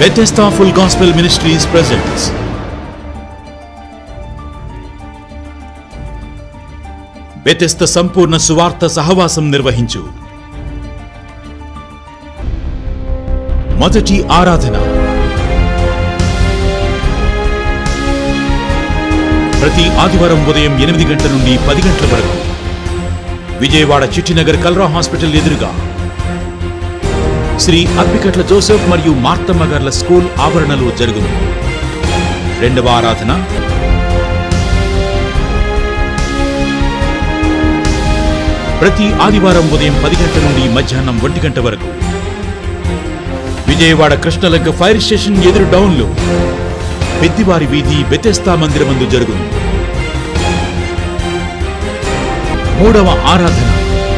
Bethesda Full Gospel Ministries presents Bethesda సంపూర్ణ సువార్త సహవాసం నిర్వహించు మొదటి ఆరాధన ప్రతి ఆదివారం ఉదయం ఎనిమిది గంటల నుండి పది గంటల వరకు విజయవాడ చిట్టినగర్ కల్రా హాస్పిటల్ ఎదురుగా శ్రీ అప్పికట్ల జోసెఫ్ మరియు మార్తమ్మ గార్ల స్కూల్ ఆవరణలో జరుగును రెండవ ఆరాధన ప్రతి ఆదివారం ఉదయం పది గంటల నుండి మధ్యాహ్నం ఒంటి గంట వరకు విజయవాడ కృష్ణలంక ఫైర్ స్టేషన్ ఎదురు డౌన్లో పెద్దివారి వీధి బెతెస్తా మందిరమందు జరుగును మూడవ ఆరాధన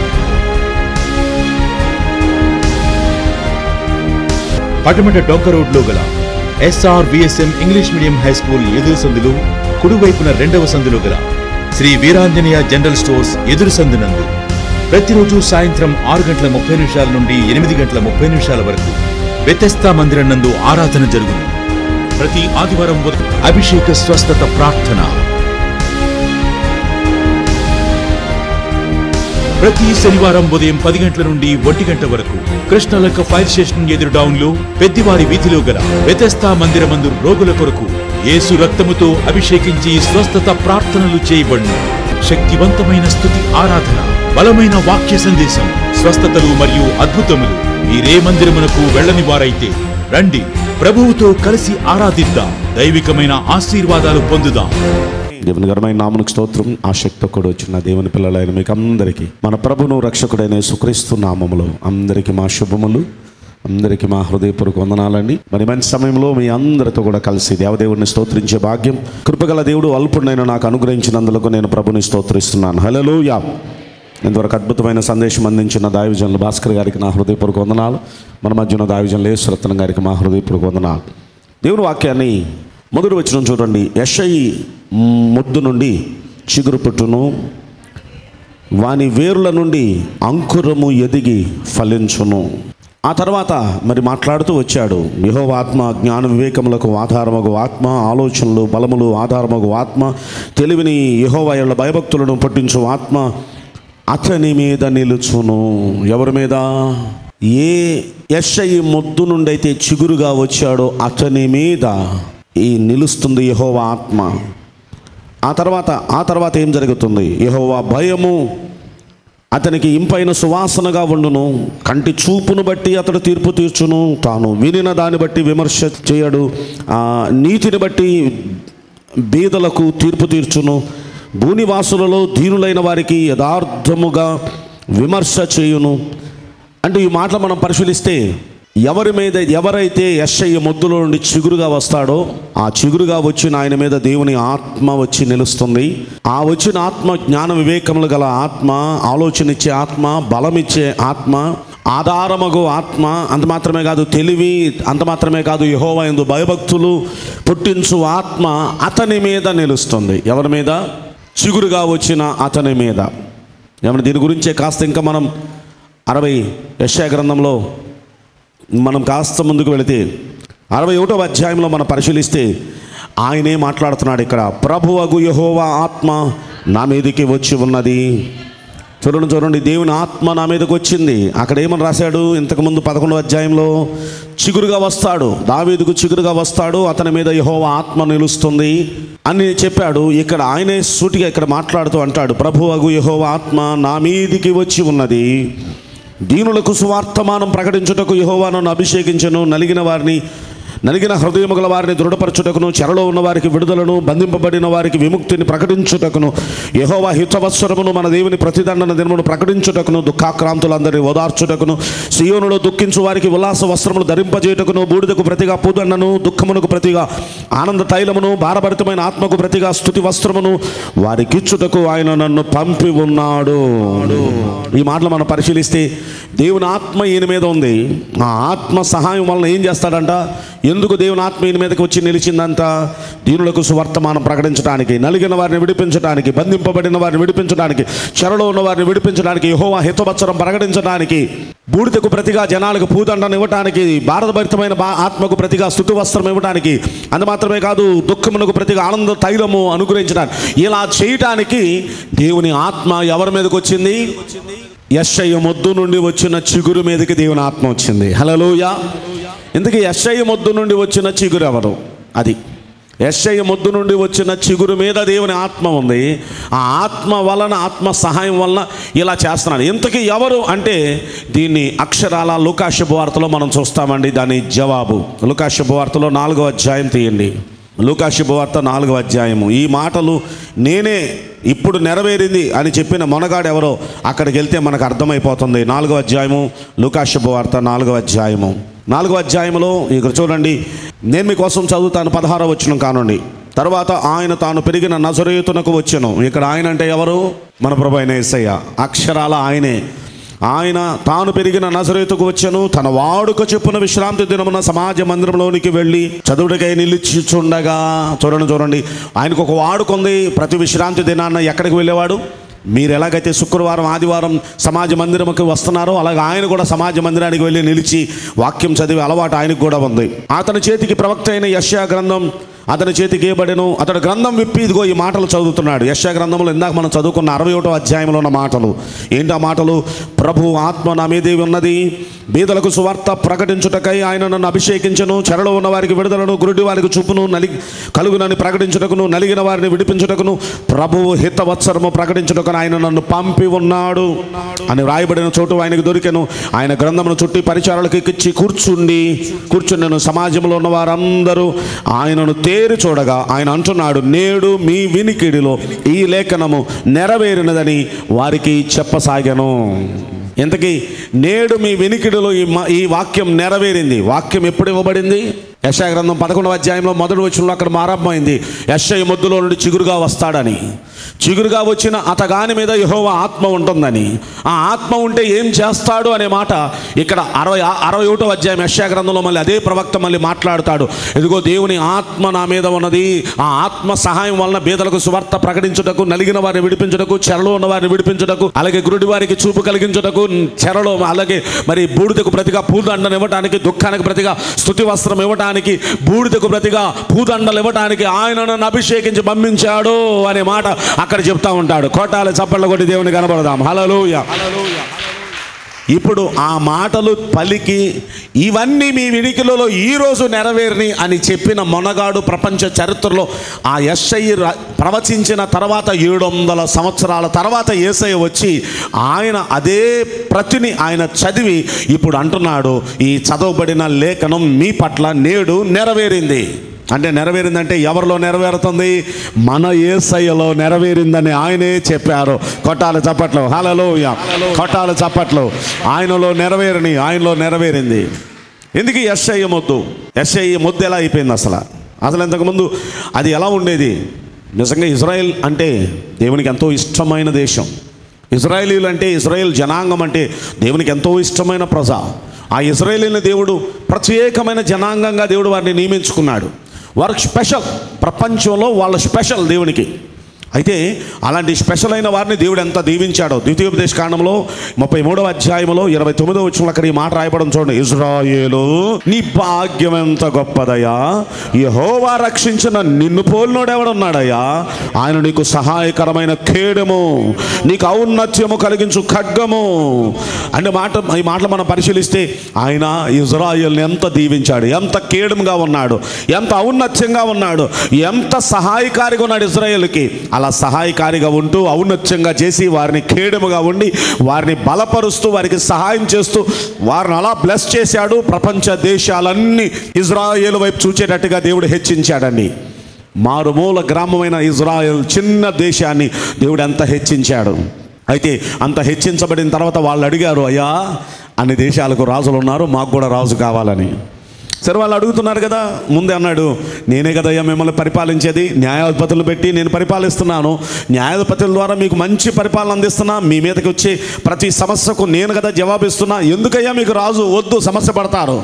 పటమట డొంక రోడ్లో గల S R V S M English medium high school ఎదురు సందులు కుడివైపున రెండవ సందులో గల శ్రీ వీరాంజనేయ జనరల్ స్టోర్స్ ఎదురు సందునందు ప్రతిరోజు సాయంత్రం ఆరు గంటల ముప్పై నిమిషాల నుండి ఎనిమిది గంటల ముప్పై నిమిషాల వరకు వ్యతస్థా మందిరం నందు ఆరాధన జరుగును ప్రతి ఆదివారం ఉదయం అభిషేక స్వస్థత ప్రార్థన ప్రతి శనివారం ఉదయం పది గంటల నుండి ఒంటి గంట వరకు కృష్ణలంక ఫైర్ స్టేషన్ ఎదురు డౌన్లో పెద్దివారి వీధిలో గల వ్యతస్థా మందిరమందు రోగుల కొరకు యేసు రక్తముతో అభిషేకించి స్వస్థత ప్రార్థనలు చేయబడును శక్తివంతమైన స్థుతి ఆరాధన బలమైన వాక్య సందేశం స్వస్థతలు మరియు అద్భుతములు మీరే మందిరమునకు వెళ్ళని వారైతే రండి ప్రభువుతో కలిసి ఆరాధిద్దాం దైవికమైన ఆశీర్వాదాలు పొందుదాం దేవుని ఘనమైన నామనికి స్తోత్రం ఆసక్తితో కూడా వచ్చిన దేవుని పిల్లలైన మీకు అందరికీ మన ప్రభును రక్షకుడైన సుక్రీస్తు నామములో అందరికీ మా శుభములు అందరికీ మా హృదయపూర్వక వందనాలండి మరి మంచి సమయంలో మీ అందరితో కూడా కలిసి దేవదేవుడిని స్తోత్రించే భాగ్యం కృపగల దేవుడు అల్పుడైన నాకు అనుగ్రహించినందులకు నేను ప్రభుని స్తోత్రిస్తున్నాను హలోయా ఇంతవరకు అద్భుతమైన సందేశం అందించిన దావిజనులు భాస్కర్ గారికి నా హృదయపూర్వక వందనాలు మన మధ్య ఉన్న దావిజనులు యేసురత్నం గారికి మా హృదయపూర్వక వందనాలు దేవుని వాక్యాన్ని మొదటి వచ్చిన చూడండి యషై ముద్దు నుండి చిగురు పుట్టును వాని వేరుల నుండి అంకురము ఎదిగి ఫలించును ఆ తర్వాత మరి మాట్లాడుతూ వచ్చాడు యహోవ ఆత్మ జ్ఞాన వివేకములకు ఆధారమగు ఆత్మ ఆలోచనలు బలములు ఆధారమగు ఆత్మ తెలివిని యహోవాయుల భయభక్తులను పుట్టించు ఆత్మ అతని మీద నిలుచును ఎవరి మీద ఏ యషై ముద్దు నుండి అయితే చిగురుగా వచ్చాడో అతని మీద ఈ నిలుస్తుంది యహోవా ఆత్మ ఆ తర్వాత ఆ తర్వాత ఏం జరుగుతుంది యహోవా భయము అతనికి ఇంపైన సువాసనగా ఉండును కంటి చూపును బట్టి అతడు తీర్పు తీర్చును తాను వినిన దాన్ని బట్టి విమర్శ చేయడు ఆ నీతిని బట్టి బీదలకు తీర్పు తీర్చును భూనివాసులలో దీనులైన వారికి యథార్థముగా విమర్శ చేయును అంటే ఈ మాటలు మనం పరిశీలిస్తే ఎవరి మీద ఎవరైతే యశ్ఐ మొద్దులో నుండి చిగురుగా వస్తాడో ఆ చిగురుగా వచ్చిన ఆయన మీద దేవుని ఆత్మ వచ్చి నిలుస్తుంది ఆ వచ్చిన ఆత్మ జ్ఞాన వివేకములు గల ఆత్మ ఆలోచన ఇచ్చే ఆత్మ బలమిచ్చే ఆత్మ ఆధారమగు ఆత్మ అంత మాత్రమే కాదు తెలివి అంత మాత్రమే కాదు యహోవా ఎందు భయభక్తులు పుట్టించు ఆత్మ అతని మీద నిలుస్తుంది ఎవరి మీద చిగురుగా వచ్చిన అతని మీద ఏమన్నా దీని గురించే కాస్త ఇంకా మనం అరవై యశా గ్రంథంలో మనం కాస్త ముందుకు వెళితే అరవై ఒకటో అధ్యాయంలో మనం పరిశీలిస్తే ఆయనే మాట్లాడుతున్నాడు ఇక్కడ ప్రభువగు యహోవా ఆత్మ నా మీదకి వచ్చి ఉన్నది చూడండి చూడండి దేవుని ఆత్మ నా మీదకి వచ్చింది అక్కడ ఏమని రాశాడు ఇంతకుముందు పదకొండో అధ్యాయంలో చిగురుగా వస్తాడు దావీదుకు చిగురుగా వస్తాడు అతని మీద యహోవా ఆత్మ నిలుస్తుంది అని చెప్పాడు ఇక్కడ ఆయనే సూటిగా ఇక్కడ మాట్లాడుతూ అంటాడు ప్రభువగు యహోవా ఆత్మ నా మీదికి వచ్చి ఉన్నది దీనులకు సువార్తమానం ప్రకటించుటకు యహోవా నన్ను అభిషేకించను నలిగిన వారిని నలిగిన హృదయము గల వారిని దృఢపరచుటకును చెరలో ఉన్న వారికి విడుదలను బంధింపబడిన వారికి విముక్తిని ప్రకటించుటకును యహోవా హితవత్సరమును మన దేవుని ప్రతిదండన దినమును ప్రకటించుటకును దుఃఖాక్రాంతులందరినీ ఓదార్చుటకును సియోనులో దుఃఖించు వారికి ఉల్లాస వస్త్రములు ధరింపజేయుటకును బూడిదకు ప్రతిగా పూదండను దుఃఖమునకు ప్రతిగా ఆనంద తైలమును భారభరితమైన ఆత్మకు ప్రతిగా స్థుతి వస్త్రమును వారికిచ్చుటకు ఆయన నన్ను పంపి ఉన్నాడు ఈ మాటలు మనం పరిశీలిస్తే దేవుని ఆత్మ ఈయన మీద ఉంది ఆ ఆత్మ సహాయం వలన ఏం చేస్తాడంట ఎందుకు దేవుని ఆత్మ ఈయన మీదకి వచ్చి నిలిచిందంట దీనులకు సువర్తమానం ప్రకటించడానికి నలిగిన వారిని విడిపించడానికి బంధింపబడిన వారిని విడిపించడానికి చెరలో ఉన్న వారిని విడిపించడానికి యెహోవా హితవత్సరం ప్రకటించడానికి బూడిదకు ప్రతిగా జనాలకు పూదండను ఇవ్వడానికి భారతభరితమైన బా ఆత్మకు ప్రతిగా స్థుతి వస్త్రం ఇవ్వడానికి అది మాత్రమే కాదు దుఃఖమునకు ప్రతిగా ఆనంద తైలము అనుగ్రహించడానికి ఇలా చేయటానికి దేవుని ఆత్మ ఎవరి మీదకి వచ్చింది యశ్ఐ మొద్దు నుండి వచ్చిన చిగురు మీదకి దేవుని ఆత్మ వచ్చింది హలోయ ఇందుకే యశ్ఐ మొద్దు నుండి వచ్చిన చిగురు ఎవరు అది యశ్ఐ మొద్దు నుండి వచ్చిన చిగురు మీద దేవుని ఆత్మ ఉంది ఆ ఆత్మ వలన ఆత్మ సహాయం వలన ఇలా చేస్తున్నాడు ఇంతకీ ఎవరు అంటే దీన్ని అక్షరాల లుకా శుభవార్తలో మనం చూస్తామండి దాని జవాబు లుకా శుభవార్తలో నాలుగో అధ్యాయం తీయండి లూకా శుభవార్త నాలుగో అధ్యాయము ఈ మాటలు నేనే ఇప్పుడు నెరవేరింది అని చెప్పిన మొనగాడు ఎవరో అక్కడికి వెళ్తే మనకు అర్థమైపోతుంది నాలుగో అధ్యాయము లూకా శుభవార్త నాలుగో అధ్యాయము నాలుగో అధ్యాయంలో ఇక్కడ చూడండి నేను మీకోసం చదువుతాను పదహారో వచ్చిన కానుండి తర్వాత ఆయన తాను పెరిగిన నజరేతునకు వచ్చెను ఇక్కడ ఆయన అంటే ఎవరు మన ప్రభు అయిన యేసయ్య అక్షరాల ఆయనే ఆయన తాను పెరిగిన నజరేతుకు వచ్చెను తన వాడుక చెప్పున విశ్రాంతి దినమున సమాజ మందిరంలోనికి వెళ్ళి చదువుడికై నిలిచిచుండగా చూడండి చూడండి ఆయనకు ఒక వాడుకుంది ప్రతి విశ్రాంతి దినాన్న ఎక్కడికి వెళ్ళేవాడు మీరు ఎలాగైతే శుక్రవారం ఆదివారం సమాజ మందిరంకి వస్తున్నారో అలాగే ఆయన కూడా సమాజ మందిరానికి వెళ్ళి నిలిచి వాక్యం చదివే అలవాటు ఆయనకు కూడా ఉంది అతని చేతికి ప్రవక్త అయిన యశ్యా గ్రంథం అతని చేతికి ఇవ్వబడెను అతడు గ్రంథం విప్పి ఇదిగో ఈ మాటలు చదువుతున్నాడు యశ్యా గ్రంథంలో ఇందాక మనం చదువుకున్న అరవై ఒకటో అధ్యాయంలో ఉన్న మాటలు ఏంటి ఆ మాటలు ప్రభు ఆత్మ నా మీదే ఉన్నది బీదలకు సువార్త ప్రకటించుటకై ఆయన నన్ను అభిషేకించను చెరలో ఉన్న వారికి విడుదలను గురుడి వారికి చూపును నలి కలుగునని ప్రకటించుటకును నలిగిన వారిని విడిపించుటకును ప్రభువు హితవత్సరము ప్రకటించుటకును ఆయన నన్ను పంపి ఉన్నాడు అని రాయబడిన చోటు ఆయనకు దొరికెను ఆయన గ్రంథమును చుట్టి పరిచారాలకు ఎక్కించి కూర్చుండి కూర్చుండెను సమాజంలో ఉన్న వారందరూ ఆయనను తేరి చూడగా ఆయన అంటున్నాడు నేడు మీ వినికిడిలో ఈ లేఖనము నెరవేరినదని వారికి చెప్పసాగాను ఇంతకీ నేడు మీ వినికిడిలో ఈ మా- ఈ వాక్యం నెరవేరింది వాక్యం ఎప్పుడు ఇవ్వబడింది యశా గ్రంథం పదకొండవ అధ్యాయంలో మొదటి వచ్చినలో అక్కడ మారంభమైంది యశయ మొద్దులో నుండి చిగురుగా వస్తాడని చిగురుగా వచ్చిన అతగాని మీద యహోవా ఆత్మ ఉంటుందని ఆ ఆత్మ ఉంటే ఏం చేస్తాడు అనే మాట ఇక్కడ అరవై అరవై ఒకటో అధ్యాయం యశా గ్రంథంలో మళ్ళీ అదే ప్రవక్త మళ్ళీ మాట్లాడుతాడు ఇదిగో దేవుని ఆత్మ నా మీద ఉన్నది ఆ ఆత్మ సహాయం వలన బీదలకు సువార్త ప్రకటించుటకు నలిగిన వారిని విడిపించుటకు చెరలో ఉన్న వారిని విడిపించుటకు అలాగే గురుడి వారికి చూపు కలిగించుటకు చెరలో అలాగే మరి బూడిదకు ప్రతిగా పూదండను ఇవ్వటానికి దుఃఖానికి ప్రతిగా స్థుతి వస్త్రం ఇవ్వటానికి బూడిదకు ప్రతిగా పూదండలు ఇవ్వటానికి ఆయన నన్ను అభిషేకించి పంపించాడు అనే మాట అక్కడ చెప్తా ఉంటాడు కోటాల చప్పళ్ళ కొట్టి దేవుని కనబడదాం హలలోయ ఇప్పుడు ఆ మాటలు పలికి ఇవన్నీ మీ వినికిలలో ఈరోజు నెరవేరిని అని చెప్పిన మొనగాడు ప్రపంచ చరిత్రలో ఆ ఎస్ఐ ప్రవచించిన తర్వాత ఏడు వందల సంవత్సరాల తర్వాత ఏసై వచ్చి ఆయన అదే ప్రతిని ఆయన చదివి ఇప్పుడు అంటున్నాడు ఈ చదవబడిన లేఖనం మీ పట్ల నేడు నెరవేరింది అంటే నెరవేరిందంటే ఎవరిలో నెరవేరుతుంది మన ఏసయ్యలో నెరవేరిందని ఆయనే చెప్పారు కొట్టాలి చప్పట్లు హలలో కొట్టాలి చప్పట్లు ఆయనలో నెరవేరని ఆయనలో నెరవేరింది ఎందుకు ఎస్ఐ మొద్దు ఎస్ఐ మొద్దు ఎలా అయిపోయింది అసలు అసలు ఇంతకుముందు అది ఎలా ఉండేది నిజంగా ఇజ్రాయెల్ అంటే దేవునికి ఎంతో ఇష్టమైన దేశం ఇజ్రాయేలీలు అంటే ఇజ్రాయెల్ జనాంగం అంటే దేవునికి ఎంతో ఇష్టమైన ప్రజ ఆ ఇజ్రాయేలీని దేవుడు ప్రత్యేకమైన జనాంగంగా దేవుడు వారిని నియమించుకున్నాడు వారికి స్పెషల్ ప్రపంచంలో వాళ్ళ స్పెషల్ దేవునికి అయితే అలాంటి స్పెషల్ అయిన వారిని దేవుడు ఎంత దీవించాడో ద్వితీయోపదేశ కాండంలో ముప్పై మూడవ అధ్యాయంలో ఇరవై తొమ్మిదో వచ్చిన అక్కడ ఈ మాట రాయబడం చూడండి ఇజ్రాయేలు నీ భాగ్యం ఎంత గొప్పదయ్యా యహోవా రక్షించిన నిన్ను పోలినోడు ఎవడున్నాడయ్యా ఆయన నీకు సహాయకరమైన ఖేడము నీకు ఔన్నత్యము కలిగించు ఖడ్గము అంటే మాట ఈ మాటలు మనం పరిశీలిస్తే ఆయన ఇజ్రాయేల్ని ఎంత దీవించాడు ఎంత కేడముగా ఉన్నాడు ఎంత ఔన్నత్యంగా ఉన్నాడు ఎంత సహాయకారిగా ఉన్నాడు ఇజ్రాయేల్కి అలా సహాయకారిగా ఉంటూ ఔన్నత్యంగా చేసి వారిని కేడముగా ఉండి వారిని బలపరుస్తూ వారికి సహాయం చేస్తూ వారిని అలా బ్లెస్ చేశాడు ప్రపంచ దేశాలన్నీ ఇజ్రాయేల్ వైపు చూచేటట్టుగా దేవుడు హెచ్చించాడండి మారుమూల గ్రామమైన ఇజ్రాయెల్ చిన్న దేశాన్ని దేవుడు ఎంత హెచ్చించాడు అయితే అంత హెచ్చించబడిన తర్వాత వాళ్ళు అడిగారు అయ్యా అన్ని దేశాలకు రాజులు ఉన్నారు మాకు కూడా రాజు కావాలని సరే వాళ్ళు అడుగుతున్నారు కదా ముందే అన్నాడు నేనే కదయ్యా మిమ్మల్ని పరిపాలించేది న్యాయాధిపతులు పెట్టి నేను పరిపాలిస్తున్నాను న్యాయాధిపతుల ద్వారా మీకు మంచి పరిపాలన అందిస్తున్నా మీ మీదకి వచ్చే ప్రతి సమస్యకు నేను కదా జవాబిస్తున్నా ఎందుకయ్యా మీకు రాజు వద్దు సమస్య పడతారు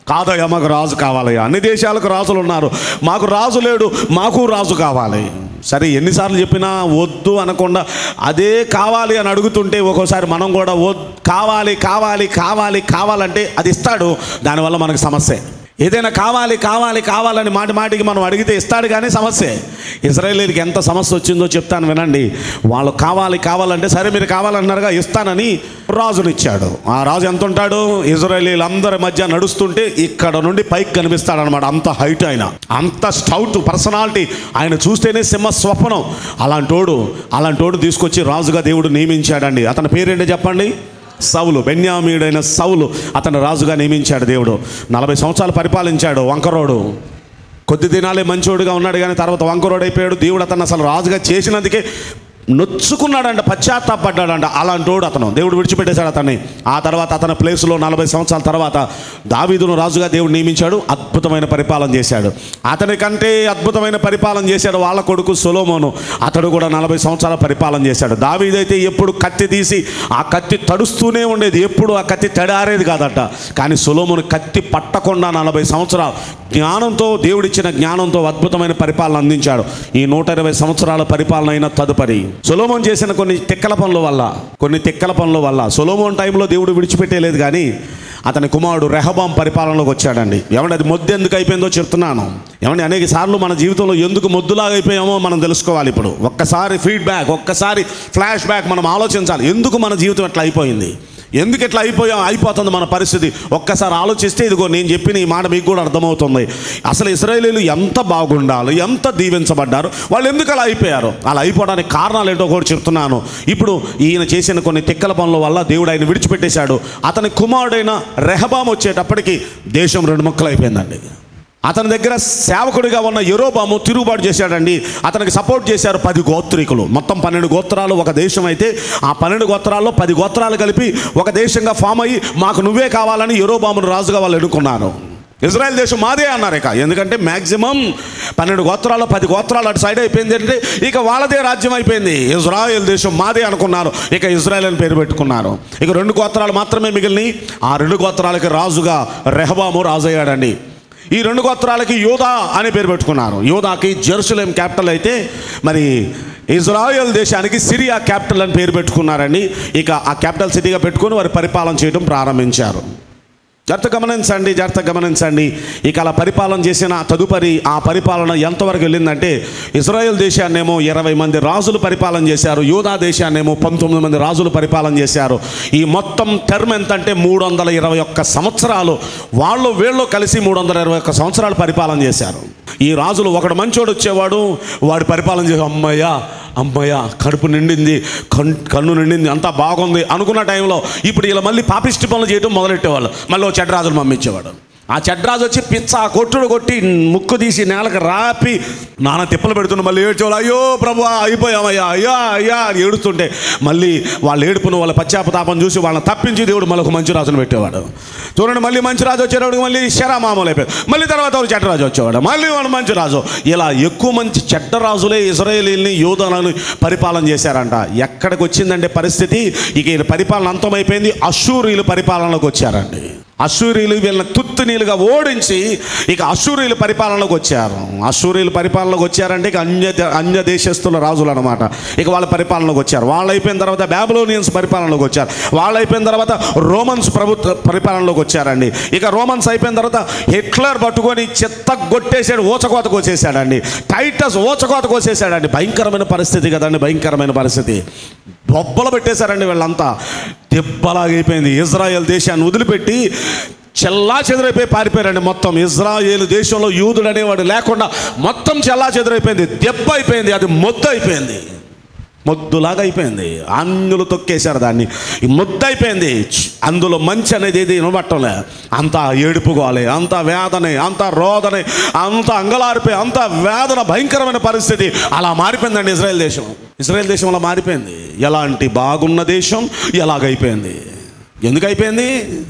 కాదయ్యా మాకు రాజు కావాలయ్యా అన్ని దేశాలకు రాజులు ఉన్నారు మాకు రాజు లేడు మాకు రాజు కావాలి సరే ఎన్నిసార్లు చెప్పినా వద్దు అనకుండా అదే కావాలి అని అడుగుతుంటే ఒక్కోసారి మనం కూడా వద్ కావాలి కావాలి కావాలి కావాలంటే అది ఇస్తాడు దానివల్ల మనకు సమస్య ఏదైనా కావాలి కావాలి కావాలని మాటి మాటికి మనం అడిగితే ఇస్తాడు కానీ సమస్య ఇజ్రాయేలీలకి ఎంత సమస్య వచ్చిందో చెప్తాను వినండి వాళ్ళు కావాలి కావాలంటే సరే మీరు కావాలన్నారుగా ఇస్తానని రాజునిచ్చాడు ఆ రాజు ఎంత ఉంటాడు ఇజ్రాయేలీలు అందరి మధ్య నడుస్తుంటే ఇక్కడ నుండి పైకి కనిపిస్తాడనమాట అంత హైట్ ఆయన అంత స్టౌట్ పర్సనాలిటీ ఆయన చూస్తేనే సింహ స్వప్నం అలాంటోడు అలాంటోడు తీసుకొచ్చి రాజుగా దేవుడు నియమించాడండి అతని పేరేంటి చెప్పండి సౌలు బెన్యామీయుడైన సౌలు అతను రాజుగా నియమించాడు దేవుడు నలభై సంవత్సరాలు పరిపాలించాడు వంకరోడు కొద్ది దినాలే మంచోడుగా ఉన్నాడు కానీ తర్వాత వంకరోడు అయిపోయాడు దేవుడు అతను అసలు రాజుగా చేసినందుకే నొచ్చుకున్నాడంట పశ్చాత్తాపడ్డాడంట అలాంటోడు అతను దేవుడు విడిచిపెట్టేశాడు అతన్ని ఆ తర్వాత అతని ప్లేస్లో నలభై సంవత్సరాల తర్వాత దావీదును రాజుగా దేవుడు నియమించాడు అద్భుతమైన పరిపాలన చేశాడు అతని కంటే అద్భుతమైన పరిపాలన చేశాడు వాళ్ళ కొడుకు సొలోమోను అతడు కూడా నలభై సంవత్సరాల పరిపాలన చేశాడు దావీదైతే ఎప్పుడు కత్తి తీసి ఆ కత్తి తడుస్తూనే ఉండేది ఎప్పుడు ఆ కత్తి తడారేది కాదట కానీ సొలోమోను కత్తి పట్టకుండా నలభై సంవత్సరాలు జ్ఞానంతో దేవుడిచ్చిన జ్ఞానంతో అద్భుతమైన పరిపాలన అందించాడు ఈ నూట ఇరవై సంవత్సరాల పరిపాలన అయిన తదుపరి సొలోమోన్ చేసిన కొన్ని తిక్కల పనుల వల్ల కొన్ని తిక్కల పనుల వల్ల సొలోమోన్ టైంలో దేవుడు విడిచిపెట్టేలేదు కానీ అతని కుమారుడు రెహబాం పరిపాలనలోకి వచ్చాడండి ఏమంటే అది మొద్దు ఎందుకు అయిపోయిందో చెప్తున్నాను ఏమంటే అనేక సార్లు మన జీవితంలో ఎందుకు మొద్దులాగా అయిపోయామో మనం తెలుసుకోవాలి ఇప్పుడు ఒక్కసారి ఫీడ్బ్యాక్ ఒక్కసారి ఫ్లాష్ బ్యాక్ మనం ఆలోచించాలి ఎందుకు మన జీవితం ఎట్లా అయిపోయింది ఎందుకు ఇట్లా అయిపోయా అయిపోతుంది మన పరిస్థితి ఒక్కసారి ఆలోచిస్తే ఇదిగో నేను చెప్పిన ఈ మాట మీకు కూడా అర్థమవుతుంది అసలు ఇస్రాయేలీలు ఎంత బాగుండాలి ఎంత దీవించబడ్డారు వాళ్ళు ఎందుకు అలా అయిపోయారు అలా అయిపోవడానికి కారణాలు ఏంటో కూడా చెప్తున్నాను ఇప్పుడు ఈయన చేసిన కొన్ని తిక్కల పనుల వల్ల దేవుడు ఆయన విడిచిపెట్టేశాడు అతని కుమారుడైన రెహబాం వచ్చేటప్పటికి దేశం రెండు ముక్కలు అయిపోయిందండి అతని దగ్గర సేవకుడిగా ఉన్న యరోబాము తిరుగుబాటు చేశాడండి అతనికి సపోర్ట్ చేశారు పది గోత్రికులు మొత్తం పన్నెండు గోత్రాలు ఒక దేశం అయితే ఆ పన్నెండు గోత్రాల్లో పది గోత్రాలు కలిపి ఒక దేశంగా ఫామ్ అయ్యి మాకు నువ్వే కావాలని యరోబామును రాజుగా వాళ్ళు ఎన్నుకున్నారు ఇజ్రాయెల్ దేశం మాదే అన్నారు ఇక ఎందుకంటే మ్యాక్సిమం పన్నెండు గోత్రాలు పది గోత్రాలు అటు సైడ్ అయిపోయింది అంటే ఇక వాళ్ళదే రాజ్యం అయిపోయింది ఇజ్రాయెల్ దేశం మాదే అనుకున్నారు ఇక ఇజ్రాయెల్ అని పేరు పెట్టుకున్నారు ఇక రెండు గోత్రాలు మాత్రమే మిగిలినాయి ఆ రెండు గోత్రాలకి రాజుగా రెహబాము రాజు అయ్యాడండి ఈ రెండు గోత్రాలకి యోధా అని పేరు పెట్టుకున్నారు యోధాకి జెరూసలేం క్యాపిటల్ అయితే మరి ఇజ్రాయెల్ దేశానికి సిరియా క్యాపిటల్ అని పేరు పెట్టుకున్నారండి ఇక ఆ క్యాపిటల్ సిటీగా పెట్టుకొని వారి పరిపాలన చేయడం ప్రారంభించారు జాగ్రత్త గమనించండి జాగ్రత్త గమనించండి ఇక అలా పరిపాలన చేసిన తదుపరి ఆ పరిపాలన ఎంతవరకు వెళ్ళిందంటే ఇజ్రాయెల్ దేశాన్నేమో ఇరవై మంది రాజులు పరిపాలన చేశారు యూదా దేశాన్నేమో పంతొమ్మిది మంది రాజులు పరిపాలన చేశారు ఈ మొత్తం టర్మ్ ఎంత అంటే మూడు వందల ఇరవై ఒక్క సంవత్సరాలు వాళ్ళు వీళ్ళు కలిసి మూడు వందల ఇరవై ఒక్క సంవత్సరాలు పరిపాలన చేశారు ఈ రాజులు ఒకడు మంచోడు వచ్చేవాడు వాడు పరిపాలన చేసే అమ్మయ్య అమ్మయ్య కడుపు నిండింది కన్ కన్ను నిండింది అంతా బాగుంది అనుకున్న టైంలో ఇప్పుడు ఇలా మళ్ళీ పాపిష్టి పనులు చేయడం మొదలెట్టేవాళ్ళు మళ్ళీ ఓ చెడ్రాజులు పంపించేవాడు ఆ చెడ్రాజు వచ్చి పిచ్చ ఆ కొట్టుడు కొట్టి ముక్కు తీసి నేలకు రాపి నాన్న తిప్పలు పెడుతున్న మళ్ళీ ఏడ్చేవాళ్ళు అయ్యో ప్రభు అయిపోయామయ్యా అయ్యా అయ్యా అని ఏడుస్తుంటే మళ్ళీ వాళ్ళ ఏడుపును వాళ్ళ పశ్చాపతాపం చూసి వాళ్ళని తప్పించి దేవుడు మళ్ళీ ఒక మంచి రాజును పెట్టేవాడు చూడండి మళ్ళీ మంచి రాజు వచ్చేటప్పుడు మళ్ళీ శరా మామూలు అయిపోయాడు మళ్ళీ తర్వాత ఒక చెడ్డ రాజు వచ్చేవాడు మళ్ళీ వాడు మంచి రాజు ఇలా ఎక్కువ మంచి చెడ్డ రాజులే ఇజ్రాయేలీని యోధనను పరిపాలన చేశారంట ఎక్కడికి వచ్చిందంటే పరిస్థితి ఇక ఈయన పరిపాలన అంతమైపోయింది అశూరీలు పరిపాలనలోకి వచ్చారండి అశూరీలు వీళ్ళని తుత్తునీలుగా ఓడించి ఇక అశూరీలు పరిపాలనలోకి వచ్చారు అశూరీలు పరిపాలనలోకి వచ్చారంటే ఇక అన్య అన్య దేశస్తుల రాజులు అనమాట ఇక వాళ్ళ పరిపాలనలోకి వచ్చారు వాళ్ళు అయిపోయిన తర్వాత బ్యాబిలోనియన్స్ పరిపాలనలోకి వచ్చారు వాళ్ళు అయిపోయిన తర్వాత రోమన్స్ ప్రభుత్వ పరిపాలనలోకి వచ్చారండి ఇక రోమన్స్ అయిపోయిన తర్వాత హిట్లర్ పట్టుకొని చెత్త కొట్టేసాడు ఓచకోత కోసేసాడండి టైటస్ ఓచకోత కోసేసాడండి భయంకరమైన పరిస్థితి కదండి భయంకరమైన పరిస్థితి బొబ్బలు పెట్టేశారండి వీళ్ళంతా దెబ్బలాగైపోయింది ఇజ్రాయెల్ దేశాన్ని వదిలిపెట్టి చెల్లా చెదరైపోయి పారిపోయారండి మొత్తం ఇజ్రాయేల్ దేశంలో యూదుడు అనేవాడు లేకుండా మొత్తం చెల్లా చెదరైపోయింది దెబ్బ అయిపోయింది అది మొద్దు అయిపోయింది మొద్దులాగా అయిపోయింది అందులో తొక్కేశారు దాన్ని ఈ ముద్దు అయిపోయింది ఛ్! అందులో మంచి అనేది ఏది వినబట్టలే అంత ఏడుపుకోవాలి అంత వేదనే అంత రోదనే అంత అంగలారిపోయి అంత వేదన భయంకరమైన పరిస్థితి అలా మారిపోయిందండి ఇజ్రాయెల్ దేశం ఇజ్రాయెల్ దేశం అలా మారిపోయింది ఎలాంటి బాగున్న దేశం ఎలాగైపోయింది ఎందుకు అయిపోయింది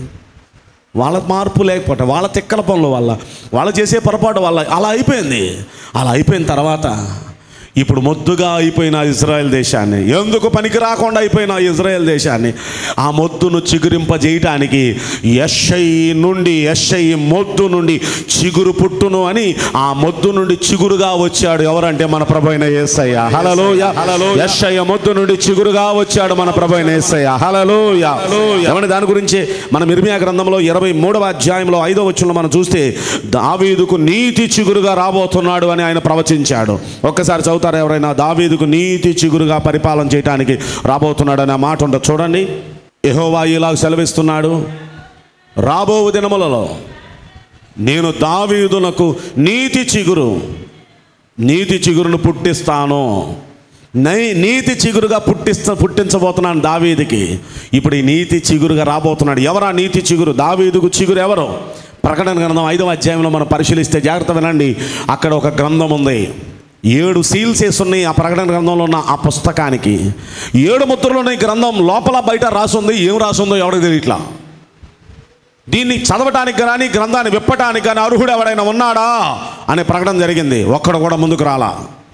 వాళ్ళ మార్పు లేకపోతే వాళ్ళ తిక్కల పనుల వల్ల వాళ్ళు చేసే పొరపాటు వల్ల అలా అయిపోయింది అలా అయిపోయిన తర్వాత ఇప్పుడు మొద్దుగా అయిపోయిన ఇజ్రాయెల్ దేశాన్ని ఎందుకు పనికి రాకుండా అయిపోయిన ఇజ్రాయెల్ దేశాన్ని ఆ మొద్దును చిగురింపజేయటానికి యషై నుండి యషై మొద్దు నుండి చిగురు పుట్టును అని ఆ మొద్దు నుండి చిగురుగా వచ్చాడు ఎవరంటే మన ప్రభు అయిన యేసయ్య హలలోయ యషయ్య మొద్దు నుండి చిగురుగా వచ్చాడు మన ప్రభు అయిన యేసయ్య హలలోయ ఏమని దాని గురించి మనం ఇర్మియా గ్రంథంలో ఇరవై మూడవ అధ్యాయంలో ఐదో వచ్చంలో మనం చూస్తే దావీదుకు నీతి చిగురుగా రాబోతున్నాడు అని ఆయన ప్రవచించాడు ఒక్కసారి చదువుతారు ఎవరైనా దావీదుకు నీతి చిగురుగా పరిపాలన చేయడానికి రాబోతున్నాడు అనే మాట ఉంటుంది చూడండి యెహోవా ఇలా సెలవిస్తున్నాడు రాబో దినములలో నేను దావీదునకు నీతి చిగురు నీతి చిగురును పుట్టిస్తాను నై నీతి చిగురుగా పుట్టిస్త పుట్టించబోతున్నాను దావీదికి ఇప్పుడు ఈ నీతి చిగురుగా రాబోతున్నాడు ఎవరా నీతి చిగురు దావీదుకు చిగురు ఎవరు ప్రకటన గ్రంథం ఐదవ అధ్యాయంలో మనం పరిశీలిస్తే జాగ్రత్త వినండి అక్కడ ఒక గ్రంథం ఉంది ఏడు సీల్స్ వేసున్నాయి ఆ ప్రకటన గ్రంథంలో ఉన్న ఆ పుస్తకానికి ఏడు ముద్రలు ఉన్న ఈ గ్రంథం లోపల బయట రాసుంది ఏం రాసుందో ఎవరికి తెలియట్లా దీన్ని చదవటానికి కానీ గ్రంథాన్ని విప్పటానికి కానీ అర్హుడు ఎవడైనా ఉన్నాడా అనే ప్రకటన జరిగింది ఒక్కడు కూడా ముందుకు రాలా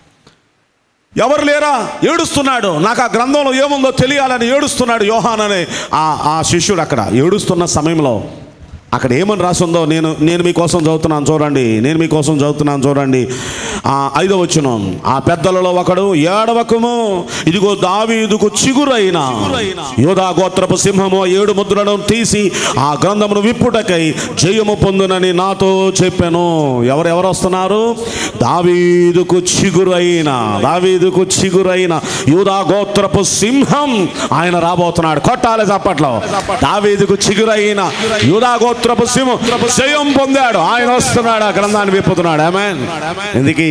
ఎవరు లేరా ఏడుస్తున్నాడు నాకు ఆ గ్రంథంలో ఏముందో తెలియాలని ఏడుస్తున్నాడు యోహాన్ అనే ఆ ఆ శిష్యుడు అక్కడ ఏడుస్తున్న సమయంలో అక్కడ ఏమని రాసిందో నేను నేను మీకోసం చదువుతున్నాను చూడండి నేను మీకోసం చదువుతున్నాను చూడండి ఆ ఐదో వచ్చును ఆ పెద్దలలో ఒకడు ఏడవకము ఇదిగో దావీదుకు చిగురైన యోధా గోత్రపు సింహము ఆ ఏడు ముద్రలను తీసి ఆ గ్రంథమును విప్పుటకై జయము పొందునని నాతో చెప్పాను ఎవరెవరు వస్తున్నారు దావీదుకు చిగురైన దావీదుకు చిగురైన యూదా గోత్రపు సింహం ఆయన రాబోతున్నాడు కొట్టాలి చప్పట్లో దావీదుకు చిగురైన యూదా గోత్రపు సింహం జయం పొందాడు ఆయన వస్తున్నాడు ఆ గ్రంథాన్ని విప్పుతున్నాడు ఆమెన్ ఎందుకు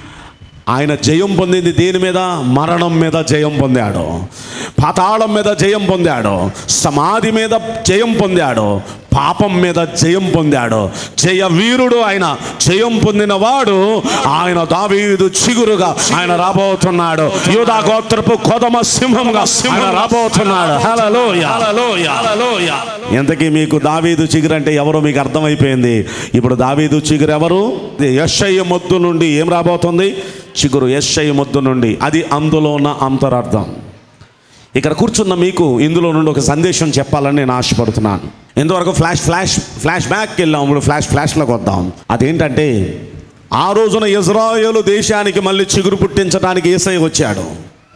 ఆయన జయం పొందింది దేని మీద మరణం మీద జయం పొందాడు పాతాళం మీద జయం పొందాడు సమాధి మీద జయం పొందాడు పాపం మీద జయం పొందాడు జయ వీరుడు ఆయన జయం పొందిన వాడు ఆయన దావీదు చిగురుగా ఆయన రాబోతున్నాడు యూదా గోత్రపు కొదమ సింహంగా ఆయన రాబోతున్నాడు హల్లెలూయా హల్లెలూయా ఎంతకీ మీకు దావీదు చిగురు అంటే ఎవరో మీకు అర్థమైపోయింది ఇప్పుడు దావీదు చిగురు ఎవరు యశ్ఐ మొద్దు నుండి ఏం రాబోతుంది చిగురు యశ్ఐ మొద్దు నుండి అది అందులో ఉన్న అంతరార్థం ఇక్కడ కూర్చున్న మీకు ఇందులో నుండి ఒక సందేశం చెప్పాలని నేను ఆశపడుతున్నాను ఇంతవరకు ఫ్లాష్ ఫ్లాష్ ఫ్లాష్ బ్యాక్కి వెళ్ళాం ఇప్పుడు ఫ్లాష్ ఫ్లాష్లోకి వద్దాం అదేంటంటే ఆ రోజున ఇజ్రాయేలు దేశానికి మళ్ళీ చిగురు పుట్టించడానికి ఏసై వచ్చాడు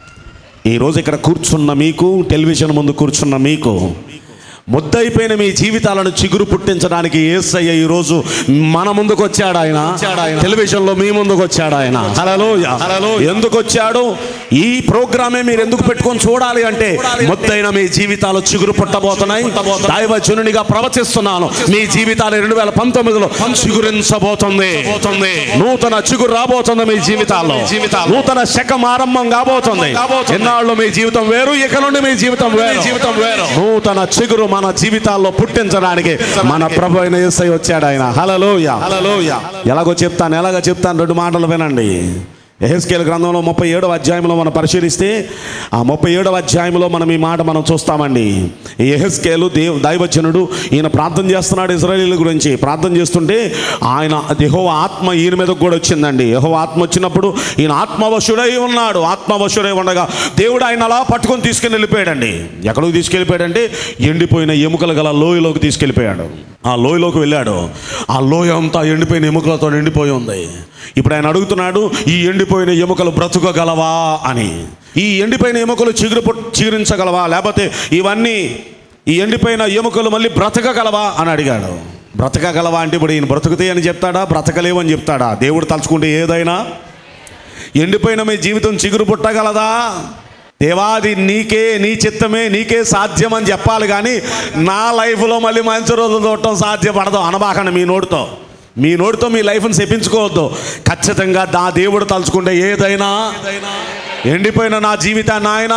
ఈరోజు ఇక్కడ కూర్చున్న మీకు టెలివిజన్ ముందు కూర్చున్న మీకు ముద్దయిపోయిన మీ జీవితాలను చిగురు పుట్టించడానికి ఏసయ్య ఈరోజు మన ముందుకు వచ్చాడు ఆయన టెలివిజన్ లో మీ ముందుకు వచ్చాడు ఆయన హలో ఎందుకు వచ్చాడు ఈ ప్రోగ్రామే మీరు ఎందుకు పెట్టుకొని చూడాలి అంటే ముద్దైన మీ జీవితాలు చిగురు పుట్టబోతున్నాయి దైవజనునిగా ప్రవచిస్తున్నాను మీ జీవితాలు రెండు వేల పంతొమ్మిదిలో చిగురించబోతుంది నూతన చిగురు రాబోతుంది మీ జీవితాల్లో నూతన శకం ఆరంభం కాబోతుంది ఎన్నాళ్ళు మీ జీవితం వేరు ఇక నుండి మీ జీవితం వేరు జీవితం వేరు నూతన చిగురు మన జీవితాల్లో పుట్టించడానికి మన ప్రభు అయిన యేసయ్య వచ్చాడు ఆయన హలలోయ హలలోయ ఎలాగో చెప్తాను ఎలాగో చెప్తాను రెండు మాటలు వినండి ఎహెస్కేల్ గ్రంథంలో ముప్పై ఏడవ అధ్యాయంలో మనం పరిశీలిస్తే ఆ ముప్పై ఏడవ అధ్యాయంలో మనం ఈ మాట మనం చూస్తామండి ఈ ఎహెస్కేలు దేవ్ దైవజనుడు ఈయన ప్రార్థన చేస్తున్నాడు ఇజ్రాయేల్ గురించి ప్రార్థన చేస్తుంటే ఆయన యెహోవ ఆత్మ ఈయన మీద కూడా వచ్చిందండి యెహోవ ఆత్మ వచ్చినప్పుడు ఈయన ఆత్మవశుడై ఉన్నాడు ఆత్మవశుడై ఉండగా దేవుడు ఆయన అలా పట్టుకొని తీసుకెళ్ళి వెళ్ళిపోయాడండి ఎక్కడికి తీసుకెళ్ళిపోయాడంటే ఎండిపోయిన ఎముకలు గల లోయలోకి తీసుకెళ్ళిపోయాడు ఆ లోయలోకి వెళ్ళాడు ఆ లోయ అంతా ఎండిపోయిన ఎముకలతో ఎండిపోయి ఉంది ఇప్పుడు ఆయన అడుగుతున్నాడు ఈ ఎండిపోయిన ఎముకలు బ్రతుకగలవా అని ఈ ఎండిపోయిన ఎముకలు చిగురు పుట్- చిగురించగలవా లేకపోతే ఇవన్నీ ఈ ఎండిపోయిన ఎముకలు మళ్ళీ బ్రతకగలవా అని అడిగాడు బ్రతకగలవా అంటే ఇప్పుడు ఈయన బ్రతుకుతాయి అని చెప్తాడా బ్రతకలేవని చెప్తాడా దేవుడు తలుచుకుంటే ఏదైనా ఎండిపోయిన మీ జీవితం చిగురు పుట్టగలదా దేవాది నీకే నీ చిత్తమే నీకే సాధ్యం అని చెప్పాలి కానీ నా లైఫ్లో మళ్ళీ మంచి రోజులు చూడటం సాధ్యపడదు అనబాకండి మీ నోటితో మీ నోటితో మీ లైఫ్ని శపించుకోవద్దు ఖచ్చితంగా నా దేవుడు తలుచుకుంటే ఏదైనా ఎండిపోయిన నా జీవితాన్ని ఆయన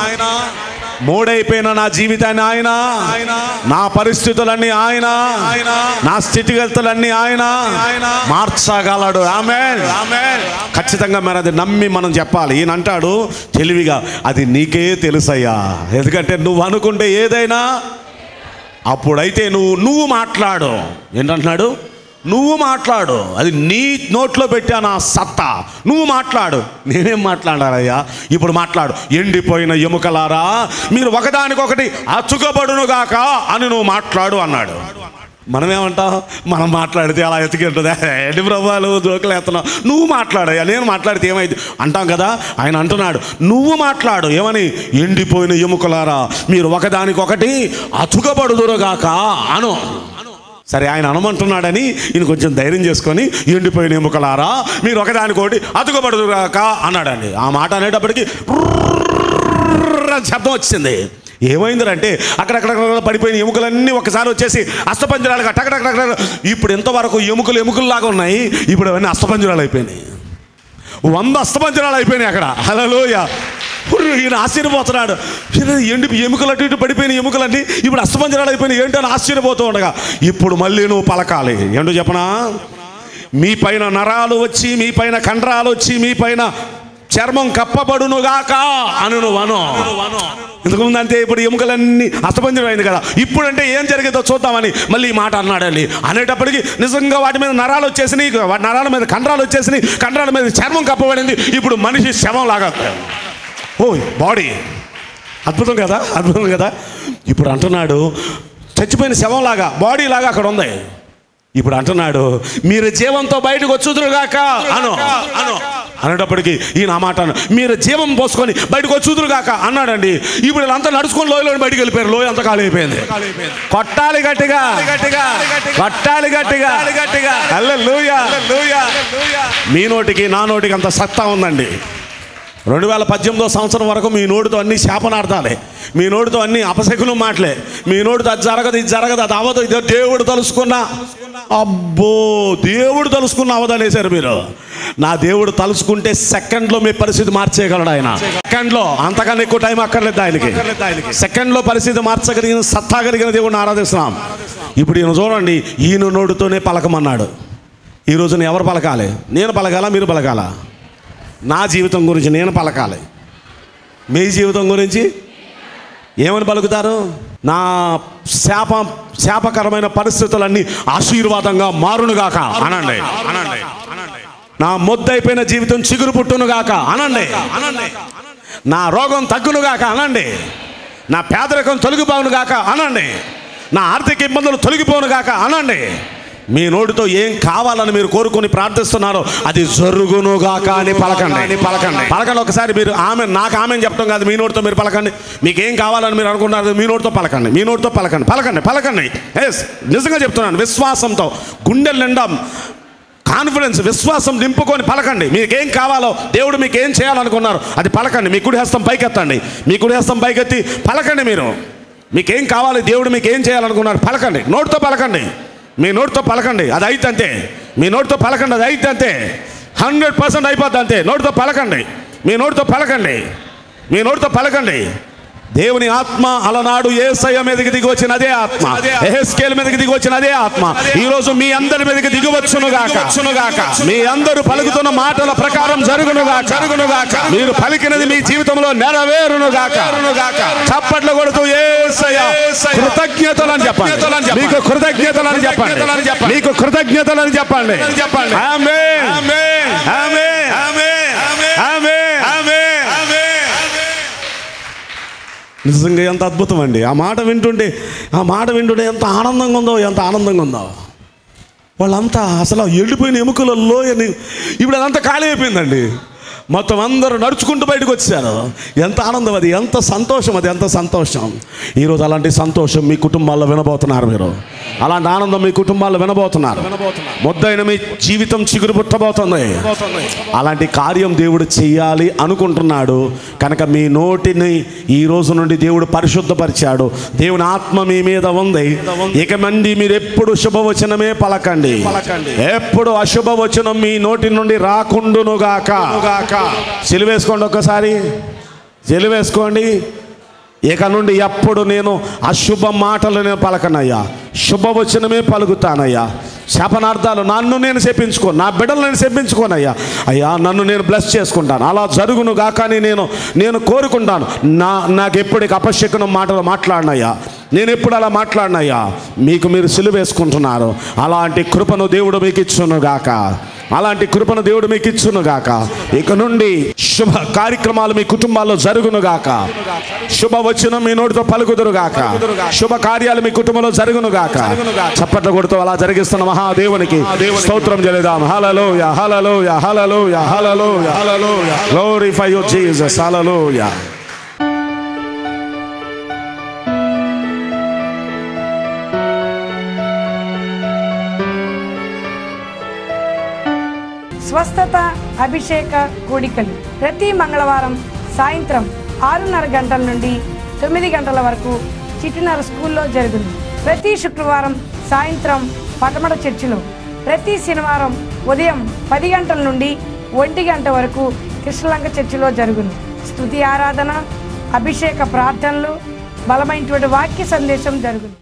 మూడైపోయిన నా జీవితాన్ని ఆయన నా పరిస్థితులన్నీ ఆయన నా స్థితిగతులన్నీ ఆయన మార్చగలడు ఆమె ఖచ్చితంగా మరి అది నమ్మి మనం చెప్పాలి ఈయన అంటాడు తెలివిగా అది నీకే తెలుసయ్యా ఎందుకంటే నువ్వు అనుకుంటే ఏదైనా అప్పుడైతే నువ్వు నువ్వు మాట్లాడు ఏంటంటున్నాడు నువ్వు మాట్లాడు అది నీ నోట్లో పెట్టాను ఆ సత్తా నువ్వు మాట్లాడు నేనేం మాట్లాడాలయ్యా ఇప్పుడు మాట్లాడు ఎండిపోయిన ఎముకలారా మీరు ఒకదానికొకటి అచ్చుకబడునుగాక అని నువ్వు మాట్లాడు అన్నాడు మనం ఏమంటాం మనం మాట్లాడితే అలా ఎత్తుకుంటుందా ఏంటి ప్రభావాలు జోకులు ఎత్తనావు నువ్వు మాట్లాడయ్యా నేను మాట్లాడితే ఏమైంది అంటాం కదా ఆయన అంటున్నాడు నువ్వు మాట్లాడు ఏమని ఎండిపోయిన ఎముకలారా మీరు ఒకదానికొకటి అతుకబడుదురుగాక అను సరే ఆయన అనమంటున్నాడని ఈయన కొంచెం ధైర్యం చేసుకొని ఎండిపోయిన ఎముకలారా మీరు ఒకదానికొకటి అతుకబడుదురుగాక అన్నాడండి ఆ మాట అనేటప్పటికి అని శబ్దం వచ్చింది ఏమైందంటే అక్కడక్కడ పడిపోయిన ఎముకలన్నీ ఒకసారి వచ్చేసి అస్తపంజరాలుగా టక్ ఇప్పుడు ఇంతవరకు ఎముకలు ఎముకల్లాగా ఉన్నాయి ఇప్పుడు అవన్నీ అస్తపంజరాలు అయిపోయినాయి వంద అస్తపంజరాలు అయిపోయినాయి అక్కడ హలోయ ఈయన ఆశ్చర్యపోతున్నాడు ఈయన ఎండి ఎముకలు అటు ఇటు పడిపోయిన ఎముకలన్నీ ఇప్పుడు అస్తపంజరాలు అయిపోయినాయి ఏంటని ఆశ్చర్యపోతూ ఉండగా ఇప్పుడు మళ్ళీ నువ్వు పలకాలి ఏంటో చెప్పనా మీ పైన నరాలు వచ్చి మీ పైన కండరాలు వచ్చి మీ పైన చర్మం కప్పబడునుగాక అను నువ్వు అను ఇంతకుముందు అంతే ఇప్పుడు ఎముకలన్నీ అస్తపంజరం అయింది కదా ఇప్పుడంటే ఏం జరిగిందో చూద్దామని మళ్ళీ ఈ మాట అన్నాడండి అనేటప్పటికి నిజంగా వాటి మీద నరాలు వచ్చేసినాయి వాటి నరాల మీద కండరాలు వచ్చేసినాయి కండరాల మీద చర్మం కప్పబడింది ఇప్పుడు మనిషి శవం లాగా ఓ బాడీ అద్భుతం కదా అద్భుతం కదా ఇప్పుడు అంటున్నాడు చచ్చిపోయిన శవంలాగా బాడీ లాగా అక్కడ ఉంది ఇప్పుడు అంటున్నాడు మీరు జీవంతో బయటకు వచ్చుదురుగాక అను అను అనేటప్పటికి ఈయన ఆ మాట అన్నాడు. మీరు జీవం పోసుకొని బయటకు వచ్చుదురుగాక అన్నాడండి ఇప్పుడు వీళ్ళంతా నడుచుకొని లోయలో బయటికి వెళ్ళిపోయారు లోయ అంతా ఖాళీ అయిపోయింది కొట్టాలి గట్టిగా గట్టిగా కొట్టాలి గట్టిగా గట్టిగా హల్లెలూయా మీ నోటికి నా నోటికి అంత సత్తా ఉందండి రెండు వేల పద్దెనిమిదో సంవత్సరం వరకు మీ నోటితో అన్ని శాపనార్థాలే మీ నోటితో అన్ని అపశకులు మాటలే మీ నోటితో అది జరగదు ఇది జరగదు అది అవ్వదు ఇది దేవుడు తలుసుకున్నా అబ్బో దేవుడు తలుసుకున్న అవదనేశారు మీరు నా దేవుడు తలుసుకుంటే సెకండ్లో మీ పరిస్థితి మార్చేయగలడు ఆయన సెకండ్లో అంతకన్నా ఎక్కువ టైం అక్కర్లేదు ఆయనకి సెకండ్లో పరిస్థితి మార్చగలిగిన సత్తా కలిగిన దేవుడిని ఆరాధిస్తున్నాం ఇప్పుడు ఈయన చూడండి ఈయన నోటితోనే పలకమన్నాడు ఈ రోజున ఎవరు పలకాలి నేను పలకాలా మీరు పలకాలా నా జీవితం గురించి నేను పలకాలి మీ జీవితం గురించి ఏమని పలుకుతారు నా శాప శాపకరమైన పరిస్థితులన్నీ ఆశీర్వాదంగా మారునుగాక అనండి అనండి నా మొద్దైపోయిన జీవితం చిగురు పుట్టునుగాక అనండి అనండి నా రోగం తగ్గునుగాక అనండి నా పేదరికం తొలగిపోనుగాక అనండి నా ఆర్థిక ఇబ్బందులు తొలగిపోనుగాక అనండి మీ నోటితో ఏం కావాలని మీరు కోరుకొని ప్రార్థిస్తున్నారో అది జరుగునుగాక అని పలకండి పలకండి పలకండి ఒకసారి మీరు ఆమె నాకు ఆమె చెప్పడం కాదు మీ నోటితో మీరు పలకండి మీకు ఏం కావాలని మీరు అనుకున్నారు మీ నోటితో పలకండి మీ నోటితో పలకండి పలకండి పలకండి ఎస్ నిజంగా చెప్తున్నాను విశ్వాసంతో గుండెల నిండా కాన్ఫిడెన్స్ విశ్వాసం నింపుకొని పలకండి మీకేం కావాలో దేవుడు మీకు ఏం చేయాలనుకున్నారు అది పలకండి మీ కుడి హస్తం పైకెత్తండి మీ కుడి హస్తం పైకెత్తి పలకండి మీరు మీకేం కావాలి దేవుడు మీకు ఏం చేయాలనుకున్నారు పలకండి నోటితో పలకండి మీ నోటితో పలకండి అది అయితే అంతే మీ నోటితో పలకండి అది అయితే అంతే హండ్రెడ్ పర్సెంట్ అయిపోద్ది అంతే నోటితో పలకండి మీ నోటితో పలకండి మీ నోటితో పలకండి దేవుని ఆత్మ అలనాడు ఏసయ్య మీదకి దిగి వచ్చిన అదే ఆత్మ ఎహెస్కేల్ మీదకి దిగి వచ్చిన అదే ఆత్మ ఈ రోజు మీ అందరి మీదకి దిగవచ్చును గాక మీ అందరూ పలుకుతున్న మాటల ప్రకారం జరుగునుగా జరుగునుగాక మీరు పలికినది మీ జీవితంలో నెరవేరును గాక చప్పట్లు కొడుతూ ఏసయ్య కృతజ్ఞతలు అని చెప్పండి మీకు కృతజ్ఞతలు అని చెప్పండి మీకు కృతజ్ఞతలు అని చెప్పండి చెప్పండి ఆమేన్ ఆమేన్ ఆమేన్ ఆమేన్ ఆమేన్ ఆమేన్ నిజంగా ఎంత అద్భుతం అండి ఆ మాట వింటుంటే ఆ మాట వింటుంటే ఎంత ఆనందంగా ఉందో ఎంత ఆనందంగా ఉందో వాళ్ళంతా అసలు ఎండిపోయిన ఎముకలలో అని ఇప్పుడు అదంతా ఖాళీ అయిపోయిందండి మొత్తం అందరూ నడుచుకుంటూ బయటకు వచ్చారు ఎంత ఆనందం అది ఎంత సంతోషం అది ఎంత సంతోషం ఈరోజు అలాంటి సంతోషం మీ కుటుంబాల్లో వినబోతున్నారు మీరు అలాంటి ఆనందం మీ కుటుంబాల్లో వినబోతున్నారు ముద్దైన మీ జీవితం చిగురు పుట్టబోతుంది అలాంటి కార్యం దేవుడు చేయాలి అనుకుంటున్నాడు కనుక మీ నోటిని ఈ రోజు నుండి దేవుడు పరిశుద్ధపరిచాడు దేవుని ఆత్మ మీ మీద ఉంది ఇక మంది మీరు ఎప్పుడు శుభవచనమే పలకండి ఎప్పుడు అశుభవచనం మీ నోటి నుండి రాకుండునుగాక సిలువేసుకోండి ఒక్కసారి సిలువేసుకోండి ఇక నుండి ఎప్పుడు నేను అశుభ మాటలు నేను పలకనయ్యా శుభవచనమే పలుకుతానయ్యా శాపనార్థాలు నన్ను నేను చెప్పించుకో నా బిడ్డలు నేను చెప్పించుకోనయ్యా అయ్యా నన్ను నేను బ్లెస్ చేసుకుంటాను అలా జరుగును గాకని నేను నేను కోరుకుంటాను నా నాకు ఎప్పుడు ఇక అపశకునం మాటలు మాట్లాడినయ్యా నేను ఎప్పుడు అలా మాట్లాడినయ్యా మీకు మీరు సిలువేసుకుంటున్నారు అలాంటి కృపను దేవుడు మీకు ఇచ్చునుగాక అలాంటి కృపను దేవుడు మీకు ఇచ్చునుగాక ఇక నుండి శుభ కార్యక్రమాలు మీ కుటుంబాల్లో జరుగునుగాక శుభ వచనం మీ నోటితో పలుకుదురుగాక శుభ కార్యాలు మీ కుటుంబంలో జరుగునుగాక చప్పట్లు కొడుతూ అలా జరిగిస్తున్న మహాదేవునికి స్తోత్రం చెల్లిదాం హలలోయ హలలోయ హలలోయ హలలోయ హలలోయ గ్లోరిఫై యు జీసస్ హలలోయ స్వస్థత అభిషేక కూడికలు ప్రతి మంగళవారం సాయంత్రం ఆరున్నర గంటల నుండి తొమ్మిది గంటల వరకు చిట్టినర స్కూల్లో జరుగును ప్రతి శుక్రవారం సాయంత్రం పటమట చర్చిలో ప్రతి శనివారం ఉదయం పది గంటల నుండి ఒంటి గంట వరకు కృష్ణలంక చర్చిలో జరుగును స్తుతి ఆరాధన అభిషేక ప్రార్థనలు బలమైనటువంటి వాక్య సందేశం జరుగును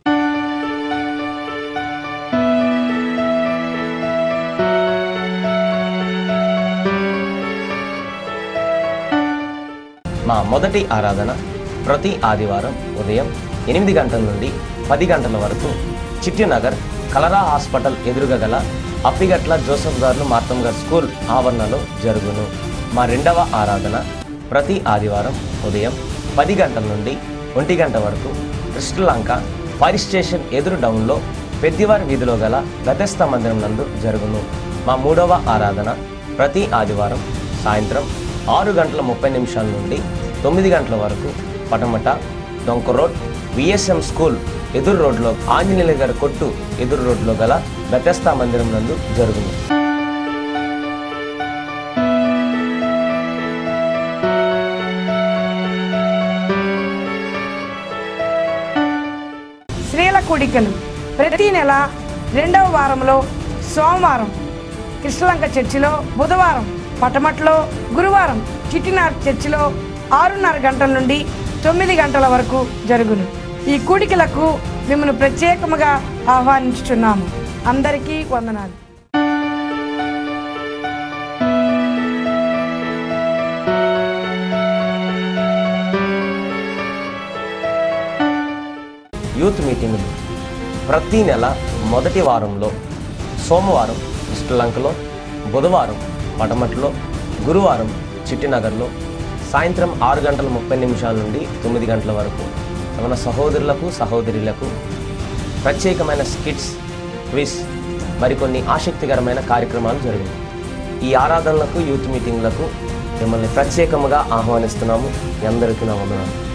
మా మొదటి ఆరాధన ప్రతి ఆదివారం ఉదయం ఎనిమిది గంటల నుండి పది గంటల వరకు చిట్టినగర్ కలరా హాస్పిటల్ ఎదురుగా గల అప్పిగట్ల జోసఫ్ గారు మార్తం గారు స్కూల్ ఆవరణలో జరుగును మా రెండవ ఆరాధన ప్రతి ఆదివారం ఉదయం పది గంటల నుండి ఒంటి గంట వరకు కృష్ణలంక ఫైర్ స్టేషన్ ఎదురు డౌన్లో పెద్దివారి వీధిలో గల గతస్థ మందిరం నందు జరుగును మా మూడవ ఆరాధన ప్రతి ఆదివారం సాయంత్రం ఆరు గంటల ముప్పై నిమిషాల నుండి తొమ్మిది గంటల వరకు పటమట డొంక రోడ్ విఎస్ఎం స్కూల్ ఎదురు రోడ్లో ఆంజనేయుల గారి కొట్టు ఎదురు రోడ్లో గల గతస్థ మందిరం నందు జరుగును స్త్రీల కూడికలు ప్రతి నెల రెండవ వారంలో సోమవారం కృష్ణలంక చర్చిలో బుధవారం పటమట్లో గురువారం చిట్టినార్ చర్చిలో ఆరున్నర గంటల నుండి తొమ్మిది గంటల వరకు జరుగును ఈ కూడికలకు మిమ్మల్ని ప్రత్యేకముగా ఆహ్వానించుచున్నాము అందరికీ వందనాలు యూత్ మీటింగులు ప్రతి నెల మొదటి వారంలో సోమవారం శ్రీలంకలో బుధవారం పటమట్లో గురువారం చిట్టినగర్లో సాయంత్రం ఆరు గంటల ముప్పై నిమిషాల నుండి తొమ్మిది గంటల వరకు మన సహోదరులకు సహోదరులకు ప్రత్యేకమైన స్కిట్స్ క్విజ్ మరికొన్ని ఆసక్తికరమైన కార్యక్రమాలు జరిగాయి ఈ ఆరాధనలకు యూత్ మీటింగ్లకు మిమ్మల్ని ప్రత్యేకముగా ఆహ్వానిస్తున్నాము మీ అందరికీ నా వందనాలు